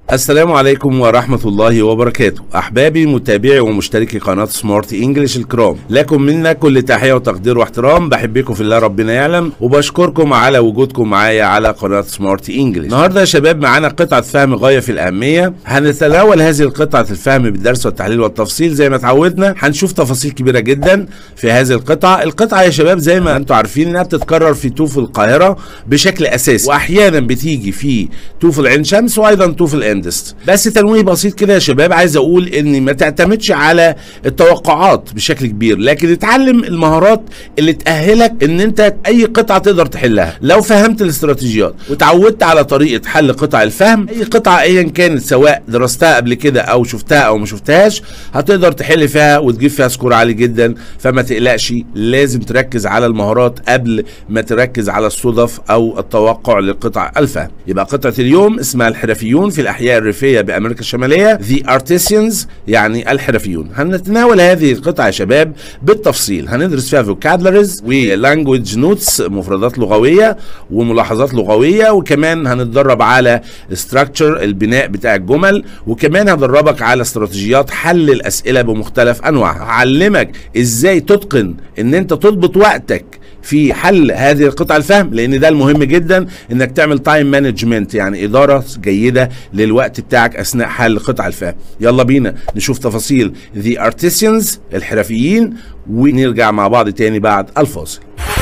السلام عليكم ورحمة الله وبركاته أحبابي متابعي ومشتركي قناة سمارت إنجلش الكرام لكم منا كل تحية وتقدير واحترام بحبكم في الله ربنا يعلم وبشكركم على وجودكم معايا على قناة سمارت إنجلش النهاردة يا شباب معانا قطعة فهم غاية في الأهمية هنتناول هذه القطعة الفهم بالدرس والتحليل والتفصيل زي ما اتعودنا هنشوف تفاصيل كبيرة جدا في هذه القطعة القطعة يا شباب زي ما انتم عارفين انها بتتكرر في توف القاهرة بشكل أساسي وأحيانا بتيجي في توف العين شمس وأيضا توف الإندست بس تنويه بسيط كده يا شباب عايز اقول ان ما تعتمدش على التوقعات بشكل كبير لكن اتعلم المهارات اللي تأهلك ان انت اي قطعة تقدر تحلها لو فهمت الاستراتيجيات وتعودت على طريقة حل قطع الفهم اي قطعة ايا كانت سواء درستها قبل كده او شفتها او ما شفتهاش هتقدر تحل فيها وتجيب فيها سكور عالي جدا فما تقلقش لازم تركز على المهارات قبل ما تركز على الصدف او التوقع لقطع الفهم يبقى قطعة اليوم اسمها الحرفيون في الاحياء الريفية بامريكا الشمالية The Artisans يعني الحرفيون هنتناول هذه القطعة يا شباب بالتفصيل هندرس فيها vocabularies و language notes مفردات لغوية وملاحظات لغوية وكمان هنتدرب على structure البناء بتاع الجمل وكمان هدربك على استراتيجيات حل الاسئلة بمختلف انواعها هعلمك ازاي تتقن ان انت تضبط وقتك في حل هذه القطع الفهم لان ده المهم جدا انك تعمل تايم مانجمنت يعني اداره جيده للوقت بتاعك اثناء حل قطع الفهم يلا بينا نشوف تفاصيل The Artisans الحرفيين ونرجع مع بعض تاني بعد الفاصل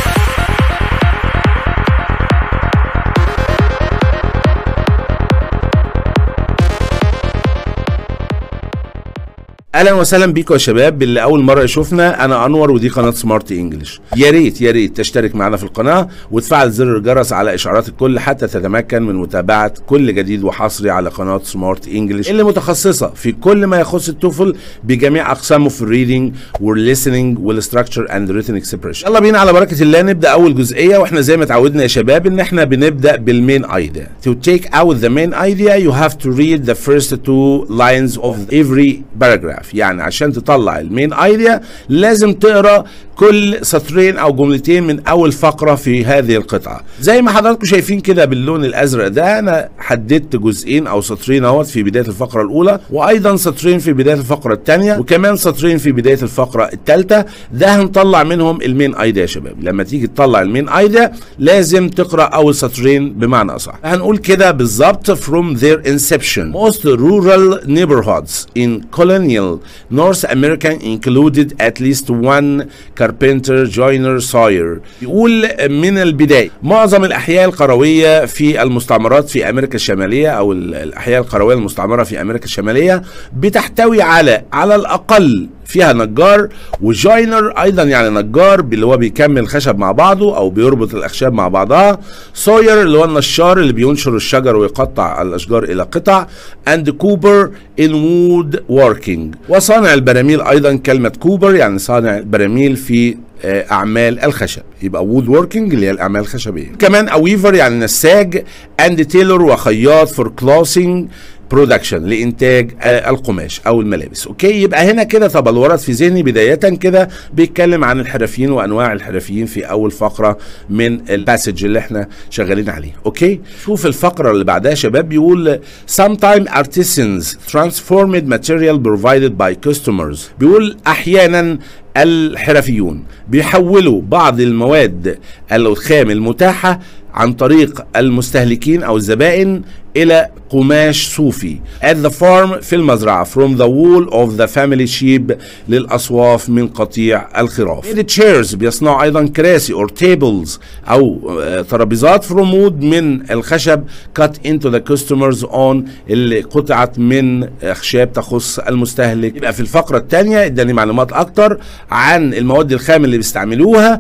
اهلا وسهلا بيكم يا شباب اللي اول مره يشوفنا انا انور ودي قناه سمارت انجلش يا ريت يا ريت تشترك معنا في القناه وتفعل زر الجرس على اشعارات الكل حتى تتمكن من متابعه كل جديد وحصري على قناه سمارت انجلش اللي متخصصه في كل ما يخص التوفل بجميع اقسامه في الريدنج والليسننج والستراكشر اند ريتن اكسبريشن يلا بينا على بركه الله نبدا اول جزئيه واحنا زي ما اتعودنا يا شباب ان احنا بنبدا بالمين ايديا to take out the main idea you have to read the first two lines of every paragraph يعني عشان تطلع المين ايديا لازم تقرا كل سطرين او جملتين من اول فقره في هذه القطعه زي ما حضراتكم شايفين كده باللون الازرق ده انا حددت جزئين او سطرين اهوت في بدايه الفقره الاولى وايضا سطرين في بدايه الفقره الثانيه وكمان سطرين في بدايه الفقره الثالثه ده هنطلع منهم المين ايديا يا شباب لما تيجي تطلع المين ايديا لازم تقرا اول سطرين بمعنى اصح هنقول كده بالظبط from their inception most rural neighborhoods in colonial North America included at least one carpenter joiner sawyer يقول من البداية معظم الأحياء القروية في المستعمرات في أمريكا الشمالية أو الأحياء القروية المستعمرة في أمريكا الشمالية بتحتوي على على الأقل فيها نجار وجاينر ايضا يعني نجار اللي هو بيكمل خشب مع بعضه او بيربط الاخشاب مع بعضها سوير اللي هو النشار اللي بينشر الشجر ويقطع الاشجار الى قطع اند كوبر ان وود ووركينج وصانع البراميل ايضا كلمه كوبر يعني صانع البراميل في اعمال الخشب يبقى وود ووركينج اللي هي الاعمال الخشبيه كمان اويفر يعني نساج اند تيلور وخياط فور كلوسينج برودكشن لانتاج القماش او الملابس اوكي يبقى هنا كده طب الورد في ذهني بدايه كده بيتكلم عن الحرفيين وانواع الحرفيين في اول فقره من الباسج اللي احنا شغالين عليه اوكي شوف الفقره اللي بعدها يا شباب بيقول sometimes artisans transformed material provided by customers بيقول احيانا الحرفيون بيحولوا بعض المواد الخام المتاحه عن طريق المستهلكين او الزبائن الى قماش صوفي at the farm في المزرعة from the wool of the family sheep للأصواف من قطيع الخراف the chairs بيصنعوا أيضا كراسي or tables أو ترابيزات from wood من الخشب cut into the customers on اللي قطعت من أخشاب تخص المستهلك يبقى في الفقرة الثانية اداني معلومات أكتر عن المواد الخام اللي بيستعملوها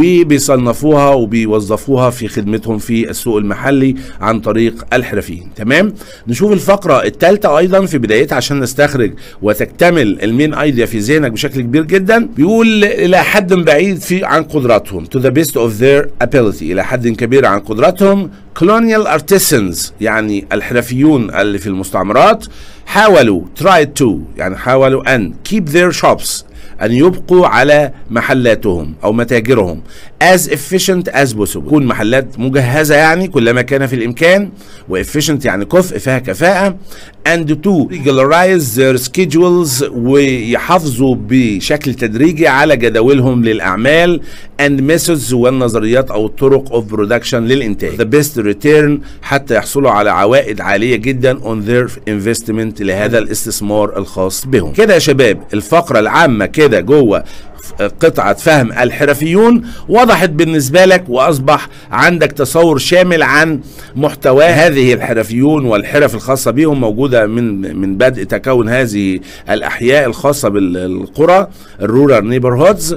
وبيصنفوها وبيوظفوها في خدمتهم في السوق المحلي عن طريق الحرفيين تمام نشوف الفقرة الثالثة أيضا في بدايتها عشان نستخرج وتكتمل المين ايديا في ذهنك بشكل كبير جدا بيقول إلى حد بعيد في عن قدراتهم to the best of their ability إلى حد كبير عن قدراتهم colonial artisans يعني الحرفيون اللي في المستعمرات حاولوا tried to يعني حاولوا أن keep their shops أن يبقوا على محلاتهم أو متاجرهم as efficient as possible تكون محلات مجهزة يعني كلما كان في الإمكان وefficient يعني كفء فيها كفاءة and to regularize their schedules ويحافظوا بشكل تدريجي على جداولهم للأعمال and methods والنظريات أو الطرق of production للإنتاج the best return حتى يحصلوا على عوائد عالية جدا on their investment لهذا الاستثمار الخاص بهم كده يا شباب الفقرة العامة كده جوه قطعة فهم الحرفيون وضحت بالنسبة لك وأصبح عندك تصور شامل عن محتوى هذه الحرفيون والحرف الخاصة بهم موجودة من من بدء تكون هذه الأحياء الخاصة بالقرى الرورال نيبرهودز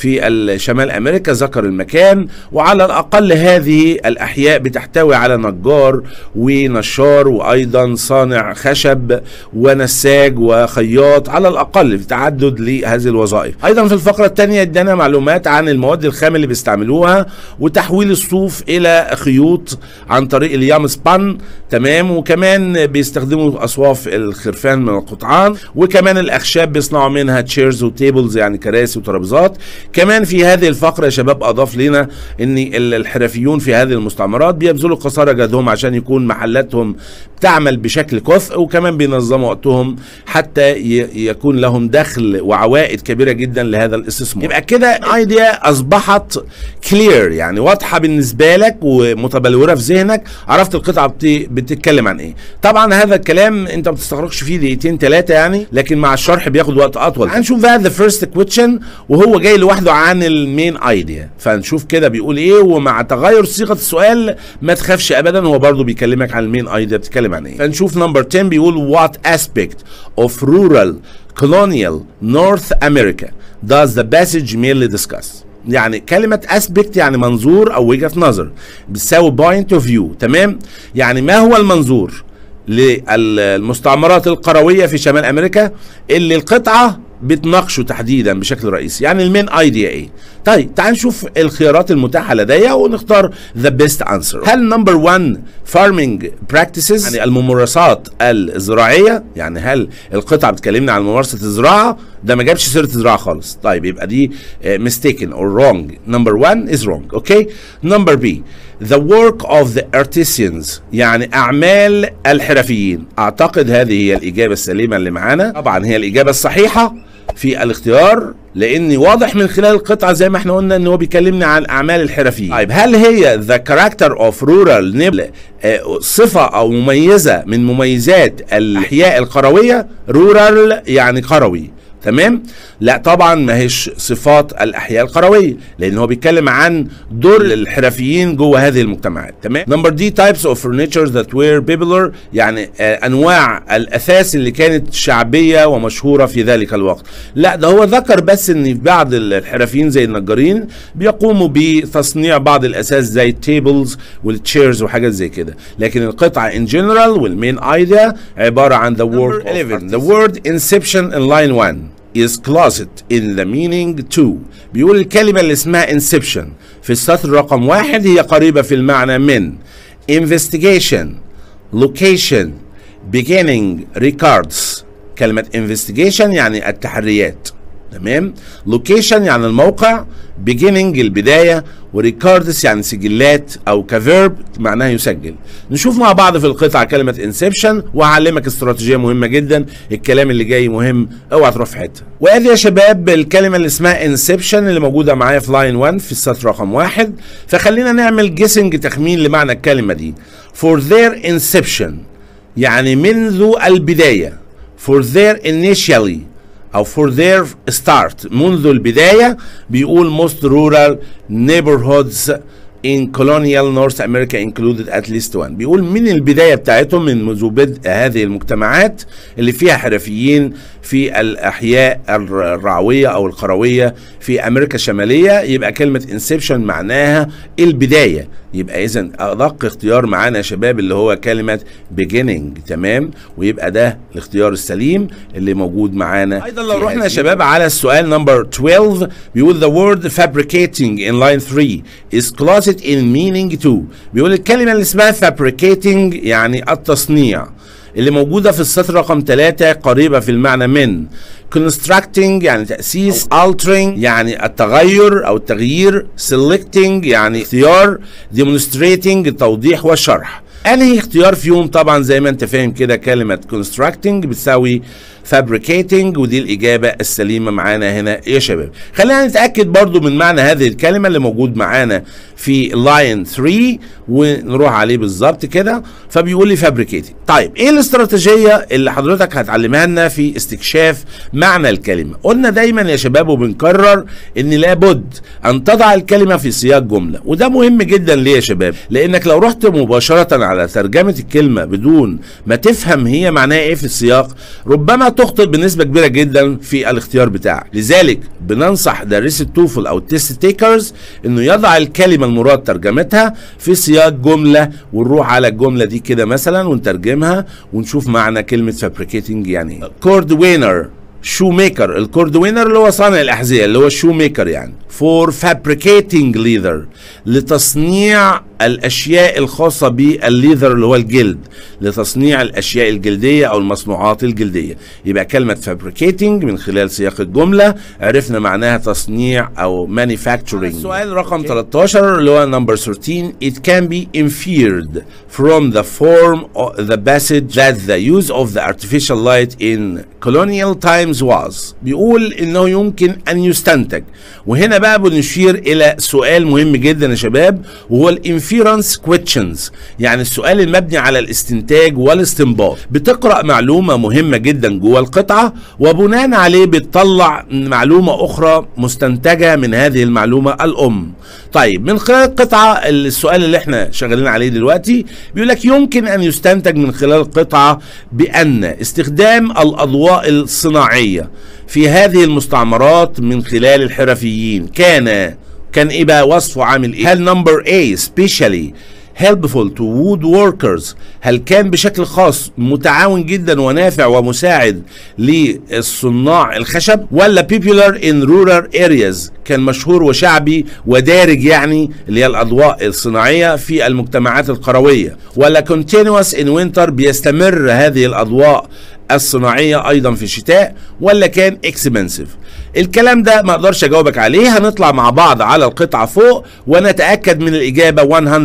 في شمال أمريكا ذكر المكان وعلى الأقل هذه الأحياء بتحتوي على نجار ونشار وأيضا صانع خشب ونساج وخياط على الأقل في تعدد لهذه الوظائف أيضا في الفقرة الثانية ادانا معلومات عن المواد الخام اللي بيستعملوها وتحويل الصوف الى خيوط عن طريق اليام سبان تمام وكمان بيستخدموا اصواف الخرفان من القطعان وكمان الاخشاب بيصنعوا منها تشيرز وتيبلز يعني كراسي وترابيزات كمان في هذه الفقره يا شباب اضاف لنا ان الحرفيون في هذه المستعمرات بيبذلوا قصارى جهدهم عشان يكون محلاتهم تعمل بشكل كفء وكمان بينظموا وقتهم حتى يكون لهم دخل وعوائد كبيره جدا لهذا الاستثمار يبقى كده ايديا اصبحت كلير يعني واضحه بالنسبه لك ومتبلوره في ذهنك عرفت القطعه بتتكلم عن ايه طبعا هذا الكلام انت ما بتستغرقش فيه دقيقتين ثلاثه يعني لكن مع الشرح بياخد وقت اطول هنشوف بقى ذا فيرست كويشن وهو جاي لوحده عن المين ايديا فنشوف كده بيقول ايه ومع تغير صيغه السؤال ما تخافش ابدا هو برضه بيكلمك عن المين ايديا بتتكلم عن ايه فنشوف نمبر 10 بيقول وات اسبيكت اوف رورال colonial North America does the passage mainly discuss يعني كلمة aspect يعني منظور أو وجهة نظر بتساوي point of view تمام يعني ما هو المنظور للمستعمرات القروية في شمال أمريكا اللي القطعة بتناقشه تحديدا بشكل رئيسي يعني المين ايديا ايه طيب تعال نشوف الخيارات المتاحه لدي ونختار ذا بيست انسر هل نمبر 1 فارمنج براكتسز يعني الممارسات الزراعيه يعني هل القطعه بتكلمنا عن ممارسه الزراعه ده ما جابش سيره الزراعه خالص طيب يبقى دي ميستيكن اور رونج نمبر 1 از رونج اوكي نمبر بي the work of the artisans يعني اعمال الحرفيين اعتقد هذه هي الاجابه السليمه اللي معانا طبعا هي الاجابه الصحيحه في الاختيار لاني واضح من خلال القطعه زي ما احنا قلنا ان هو بيكلمني عن اعمال الحرفيين طيب هل هي ذا كاركتر اوف رورال نيبل صفه او مميزه من مميزات الاحياء القرويه رورال يعني قروي تمام لا طبعا ما هيش صفات الاحياء القرويه لان هو بيتكلم عن دور الحرفيين جوه هذه المجتمعات تمام نمبر دي تايبس اوف furniture that were popular يعني آه انواع الاثاث اللي كانت شعبيه ومشهوره في ذلك الوقت لا ده هو ذكر بس ان في بعض الحرفيين زي النجارين بيقوموا بتصنيع بعض الاثاث زي التيبلز والتشيرز وحاجات زي كده لكن القطعه ان جنرال والمين ايديا عباره عن the word 11 the word inception in line 1 is closet in the meaning to بيقول الكلمة اللي اسمها inception في السطر رقم واحد هي قريبة في المعنى من investigation location beginning records كلمة investigation يعني التحريات تمام location يعني الموقع beginning البداية وريكاردس يعني سجلات او كفيرب معناها يسجل نشوف مع بعض في القطعة كلمة انسبشن وهعلمك استراتيجية مهمة جدا الكلام اللي جاي مهم اوعى تروح في حتة وادي يا شباب الكلمة اللي اسمها انسبشن اللي موجودة معايا في لاين 1 في السطر رقم واحد فخلينا نعمل جيسنج تخمين لمعنى الكلمة دي for their inception يعني منذ البداية for their initially او for their start منذ البدايه بيقول most rural neighborhoods in colonial North America included at least one بيقول من البدايه بتاعتهم من منذ بدء هذه المجتمعات اللي فيها حرفيين في الاحياء الرعويه او القرويه في امريكا الشماليه يبقى كلمه انسبشن معناها البدايه يبقى اذا ادق اختيار معانا يا شباب اللي هو كلمه beginning تمام ويبقى ده الاختيار السليم اللي موجود معانا ايضا لو رحنا يا شباب على السؤال نمبر 12 بيقول the word fabricating in line 3 is closet in meaning to بيقول الكلمه اللي اسمها fabricating يعني التصنيع اللي موجودة في السطر رقم 3 قريبة في المعنى من constructing يعني تأسيس altering يعني التغير أو التغيير selecting يعني اختيار demonstrating التوضيح والشرح انهي اختيار فيهم طبعا زي ما انت فاهم كده كلمة constructing بتساوي fabricating ودي الإجابة السليمة معانا هنا يا شباب خلينا نتأكد برضو من معنى هذه الكلمة اللي موجود معانا في لاين 3 ونروح عليه بالظبط كده فبيقول لي fabricating طيب ايه الاستراتيجية اللي حضرتك هتعلمها لنا في استكشاف معنى الكلمة قلنا دايما يا شباب وبنكرر ان لابد ان تضع الكلمة في سياق جملة وده مهم جدا ليه يا شباب لانك لو رحت مباشرة على ترجمة الكلمة بدون ما تفهم هي معناها ايه في السياق ربما تخطئ بنسبة كبيرة جدا في الاختيار بتاعك لذلك بننصح دارسي التوفل او التست تيكرز انه يضع الكلمة المراد ترجمتها في سياق جملة ونروح على الجملة دي كده مثلا ونترجمها ونشوف معنى كلمة fabricating يعني ايه كورد وينر شو ميكر الكورد وينر اللي هو صانع الاحذيه اللي هو الشو ميكر يعني فور fabricating leather لتصنيع الاشياء الخاصه بالليذر اللي هو الجلد لتصنيع الاشياء الجلديه او المصنوعات الجلديه يبقى كلمه fabricating من خلال سياق الجمله عرفنا معناها تصنيع او manufacturing السؤال رقم 13 اللي هو نمبر 13 it can be inferred from the form of the passage that the use of the artificial light in colonial times was بيقول انه يمكن ان يستنتج وهنا بقى بنشير الى سؤال مهم جدا يا شباب وهو الانفيرنس كويشنز يعني السؤال المبني على الاستنتاج والاستنباط بتقرا معلومه مهمه جدا جوه القطعه وبناء عليه بتطلع معلومه اخرى مستنتجه من هذه المعلومه الام طيب من خلال القطعه السؤال اللي احنا شغالين عليه دلوقتي بيقول لك يمكن ان يستنتج من خلال القطعه بان استخدام الاضواء الصناعيه في هذه المستعمرات من خلال الحرفيين كان كان ايه بقى وصفه عامل ايه هل نمبر A especially helpful to wood workers هل كان بشكل خاص متعاون جدا ونافع ومساعد للصناع الخشب ولا popular in rural areas كان مشهور وشعبي ودارج يعني اللي هي الاضواء الصناعيه في المجتمعات القرويه ولا continuous in winter بيستمر هذه الاضواء الصناعيه ايضا في الشتاء ولا كان اكسبنسيف الكلام ده ما اقدرش اجاوبك عليه هنطلع مع بعض على القطعه فوق ونتاكد من الاجابه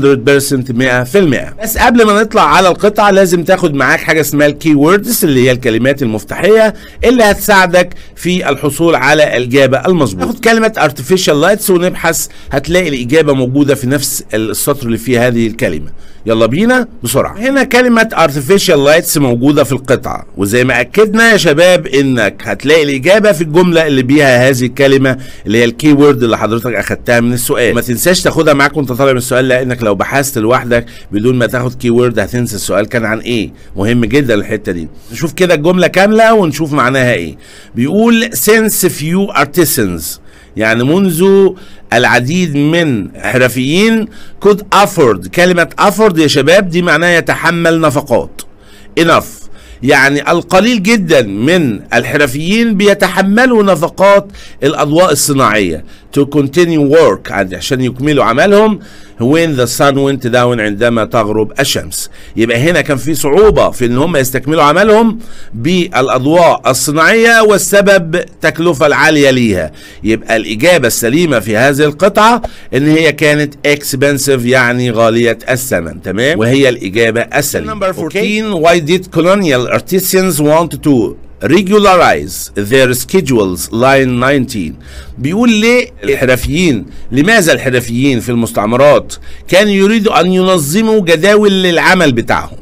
100% 100% بس قبل ما نطلع على القطعه لازم تاخد معاك حاجه اسمها الكي ووردز اللي هي الكلمات المفتاحيه اللي هتساعدك في الحصول على الاجابه المظبوطه ناخد كلمه artificial lights ونبحث هتلاقي الاجابه موجوده في نفس السطر اللي فيه هذه الكلمه يلا بينا بسرعه هنا كلمه artificial lights موجوده في القطعه وزي ما اكدنا يا شباب انك هتلاقي الاجابه في الجمله اللي بيها هذه الكلمه اللي هي الكي وورد اللي حضرتك اخدتها من السؤال ما تنساش تاخدها معاك وانت طالع من السؤال لانك لو بحثت لوحدك بدون ما تاخد كي وورد هتنسى السؤال كان عن ايه مهم جدا الحته دي نشوف كده الجمله كامله ونشوف معناها ايه بيقول since few artisans يعني منذ العديد من حرفيين could afford كلمة afford يا شباب دي معناها يتحمل نفقات enough يعني القليل جدا من الحرفيين بيتحملوا نفقات الاضواء الصناعيه to continue work عشان يكملوا عملهم when the sun went down عندما تغرب الشمس يبقى هنا كان في صعوبة في ان هم يستكملوا عملهم بالاضواء الصناعية والسبب التكلفة العالية ليها يبقى الاجابة السليمة في هذه القطعة ان هي كانت expensive يعني غالية الثمن تمام وهي الاجابة السليمة number 14 why did colonial artisans want to regularize their schedules line 19 بيقول ليه الحرفيين لماذا الحرفيين في المستعمرات كانوا يريدوا أن ينظموا جداول للعمل بتاعهم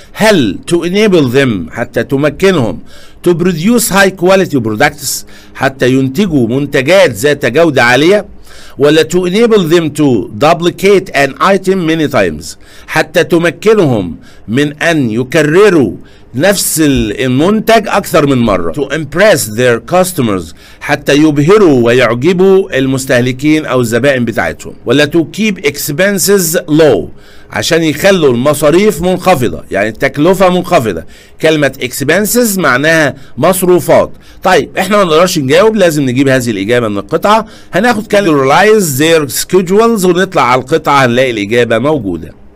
هل to enable them حتى تمكنهم to produce high quality products حتى ينتجوا منتجات ذات جودة عالية ولا to enable them to duplicate an item many times حتى تمكنهم من أن يكرروا نفس المنتج أكثر من مرة to impress their customers حتى يبهروا ويعجبوا المستهلكين أو الزبائن بتاعتهم ولا to keep expenses low عشان يخلوا المصاريف منخفضة يعني التكلفة منخفضة كلمة expenses معناها مصروفات طيب احنا ما نقدرش نجاوب لازم نجيب هذه الإجابة من القطعة هناخد كلمة realize their schedules ونطلع على القطعة هنلاقي الإجابة موجودة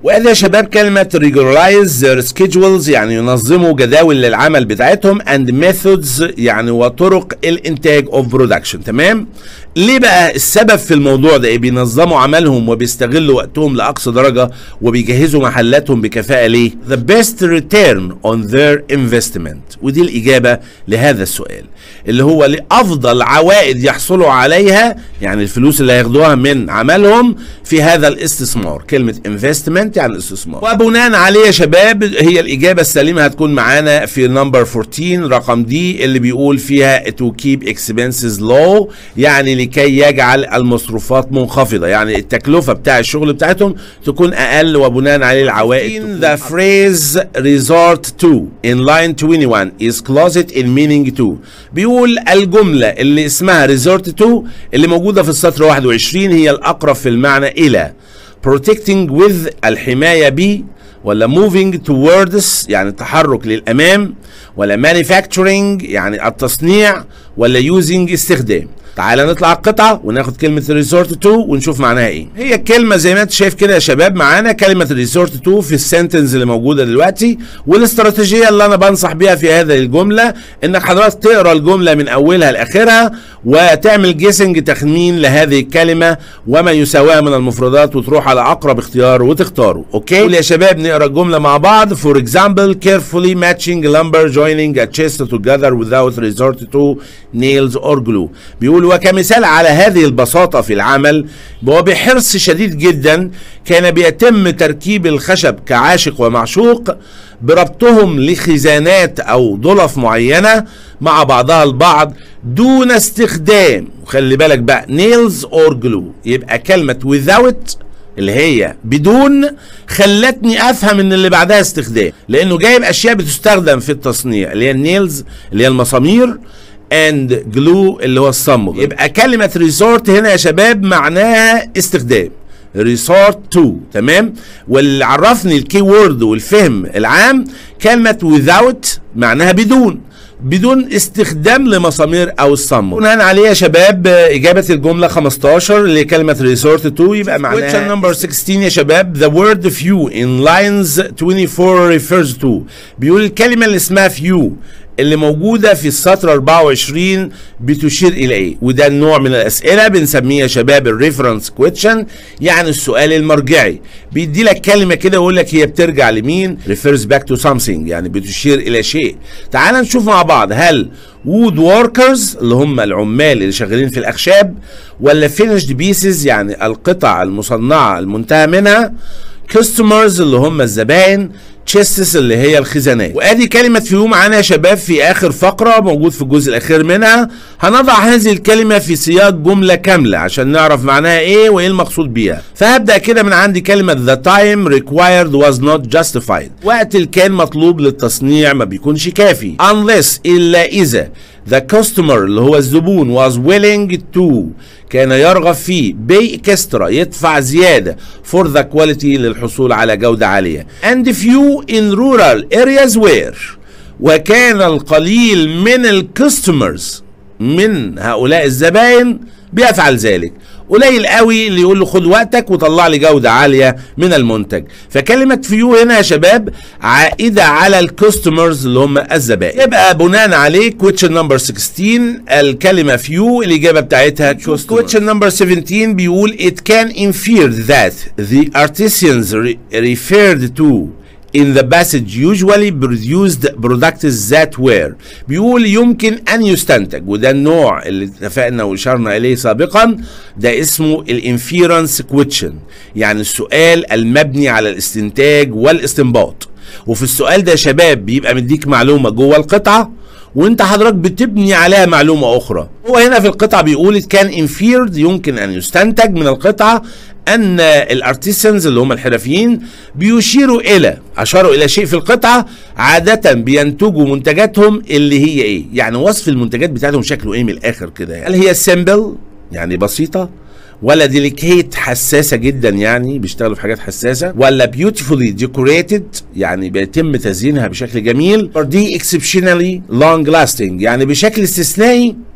وادي يا شباب كلمة regularize their schedules يعني ينظموا جداول للعمل بتاعتهم and methods يعني وطرق الانتاج of production تمام ليه بقى السبب في الموضوع ده ايه بينظموا عملهم وبيستغلوا وقتهم لاقصى درجة وبيجهزوا محلاتهم بكفاءة ليه the best return on their investment ودي الاجابة لهذا السؤال اللي هو لافضل عوائد يحصلوا عليها يعني الفلوس اللي هياخدوها من عملهم في هذا الاستثمار كلمة investment يعني الاستثمار وبناء عليه يا شباب هي الإجابة السليمة هتكون معانا في نمبر 14 رقم دي اللي بيقول فيها to keep expenses low يعني لكي يجعل المصروفات منخفضة يعني التكلفة بتاع الشغل بتاعتهم تكون أقل وبناء عليه العوائد the phrase resort to in line 21 is closet in meaning to بيقول الجملة اللي اسمها resort to اللي موجودة في السطر 21 هي الأقرب في المعنى إلى protecting with الحماية ب ولا moving towards يعني التحرك للأمام ولا manufacturing يعني التصنيع ولا using استخدام تعال نطلع على القطعة وناخد كلمة ريزورت تو ونشوف معناها ايه هي الكلمة زي ما انت شايف كده يا شباب معانا كلمة ريزورت تو في السنتنس اللي موجودة دلوقتي والاستراتيجية اللي انا بنصح بيها في هذه الجملة انك حضرتك تقرا الجملة من اولها لاخرها وتعمل جيسنج تخمين لهذه الكلمة وما يساواها من المفردات وتروح على اقرب اختيار وتختاره اوكي قول يا شباب نقرا الجملة مع بعض for example carefully matching lumber joining a chest together without resort to nails or glue بيقول وكمثال على هذه البساطة في العمل وبحرص شديد جدا كان بيتم تركيب الخشب كعاشق ومعشوق بربطهم لخزانات أو ضلف معينة مع بعضها البعض دون استخدام وخلي بالك بقى nails or glue يبقى كلمة without اللي هي بدون خلتني افهم ان اللي بعدها استخدام لانه جايب اشياء بتستخدم في التصنيع اللي هي النيلز اللي هي المسامير اند جلو اللي هو الصمغ يبقى كلمة ريسورت هنا يا شباب معناها استخدام ريسورت تو تمام واللي عرفني الكي وورد والفهم العام كلمة without معناها بدون بدون استخدام لمسامير او الصمغ بناء عليه يا شباب اجابه الجمله 15 اللي كلمه ريسورت تو يبقى معناها question number 16 يا شباب the word few in lines 24 refers to بيقول الكلمه اللي اسمها few اللي موجوده في السطر 24 بتشير الى ايه وده النوع من الاسئله بنسميه يا شباب الريفرنس كويشن يعني السؤال المرجعي بيدي لك كلمه كده ويقول لك هي بترجع لمين refers back to something يعني بتشير الى شيء تعال نشوف مع بعض هل وود workers اللي هم العمال اللي شغالين في الاخشاب ولا finished pieces يعني القطع المصنعه المنتهى منها كاستمرز اللي هم الزبائن تشيستس اللي هي الخزانات وادي كلمة فيو معانا يا شباب في اخر فقرة موجود في الجزء الاخير منها هنضع هذه الكلمة في سياق جملة كاملة عشان نعرف معناها ايه وايه المقصود بيها فهبدأ كده من عندي كلمة the time required was not justified وقت اللي كان مطلوب للتصنيع ما بيكونش كافي unless الا اذا the customer اللي هو الزبون was willing to كان يرغب في pay extra يدفع زيادة for the quality للحصول على جودة عالية and few in rural areas where وكان القليل من الكاستمرز من هؤلاء الزبائن بيفعل ذلك قليل قوي اللي يقول له خد وقتك وطلع لي جوده عاليه من المنتج فكلمه فيو هنا يا شباب عائده على الكاستمرز اللي هم الزبائن يبقى بناء عليه كويتشن نمبر 16 الكلمه فيو الاجابه بتاعتها كويتشن نمبر 17 بيقول it can infer that the artisans referred to in the passage usually produced products that were بيقول يمكن ان يستنتج وده النوع اللي اتفقنا واشرنا اليه سابقا ده اسمه الانفيرنس كويتشن يعني السؤال المبني على الاستنتاج والاستنباط وفي السؤال ده يا شباب بيبقى مديك معلومه جوه القطعه وانت حضرتك بتبني عليها معلومه اخرى هو هنا في القطعه بيقول كان انفيرد يمكن ان يستنتج من القطعه ان الارتيسنز اللي هم الحرفيين بيشيروا الى اشاروا الى شيء في القطعه عاده بينتجوا منتجاتهم اللي هي ايه يعني وصف المنتجات بتاعتهم شكله ايه من الاخر كده يعني. هل هي سيمبل يعني بسيطه ولا ديليكيت حساسه جدا يعني بيشتغلوا في حاجات حساسه ولا بيوتيفولي ديكوريتد يعني بيتم تزيينها بشكل جميل دي اكسبشنالي لونج لاستنج يعني بشكل استثنائي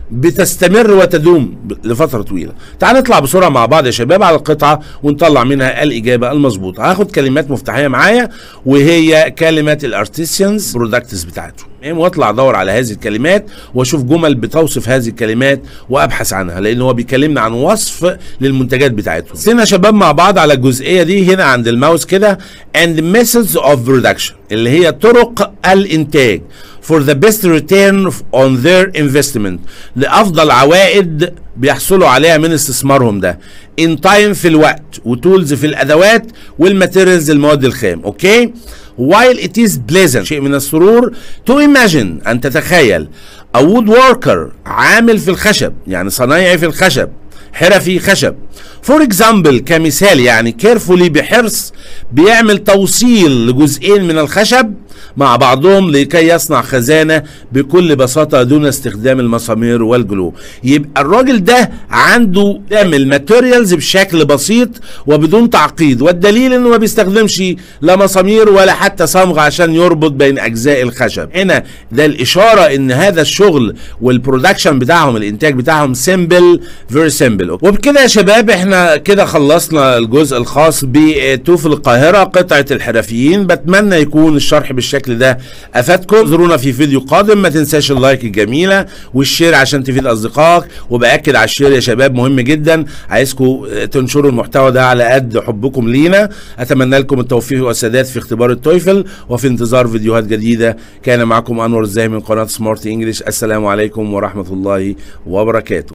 بتستمر وتدوم ب- لفتره طويله تعال نطلع بسرعه مع بعض يا شباب على القطعه ونطلع منها الاجابه المظبوطه هاخد كلمات مفتاحيه معايا وهي كلمه الارتيسيانز برودكتس بتاعتهم تمام واطلع ادور على هذه الكلمات واشوف جمل بتوصف هذه الكلمات وابحث عنها لان هو بيكلمنا عن وصف للمنتجات بتاعتهم سينا شباب مع بعض على الجزئيه دي هنا عند الماوس كده and methods of production اللي هي طرق الانتاج for the best return on their investment لافضل عوائد بيحصلوا عليها من استثمارهم ده in time في الوقت وتولز في الادوات والماتيريالز المواد الخام اوكي while it is pleasant شيء من السرور to imagine أن تتخيل a woodworker عامل في الخشب يعني صنايعي في الخشب حرفي خشب فور اكزامبل كمثال يعني كيرفولي بحرص بيعمل توصيل لجزئين من الخشب مع بعضهم لكي يصنع خزانه بكل بساطه دون استخدام المسامير والجلو يبقى الراجل ده عنده بيعمل ماتيريالز بشكل بسيط وبدون تعقيد والدليل انه ما بيستخدمش لا مسامير ولا حتى صمغ عشان يربط بين اجزاء الخشب هنا ده الاشاره ان هذا الشغل والبرودكشن بتاعهم الانتاج بتاعهم سيمبل فيري سيمبل وبكده يا شباب احنا كده خلصنا الجزء الخاص بتوف القاهره قطعه الحرفيين بتمنى يكون الشرح بالشكل ده افادكم زورونا في فيديو قادم ما تنساش اللايك الجميله والشير عشان تفيد اصدقائك وباكد على الشير يا شباب مهم جدا عايزكم تنشروا المحتوى ده على قد حبكم لينا اتمنى لكم التوفيق والسداد في اختبار التويفل وفي انتظار فيديوهات جديده كان معكم انور الزاهي من قناه سمارت انجلش السلام عليكم ورحمه الله وبركاته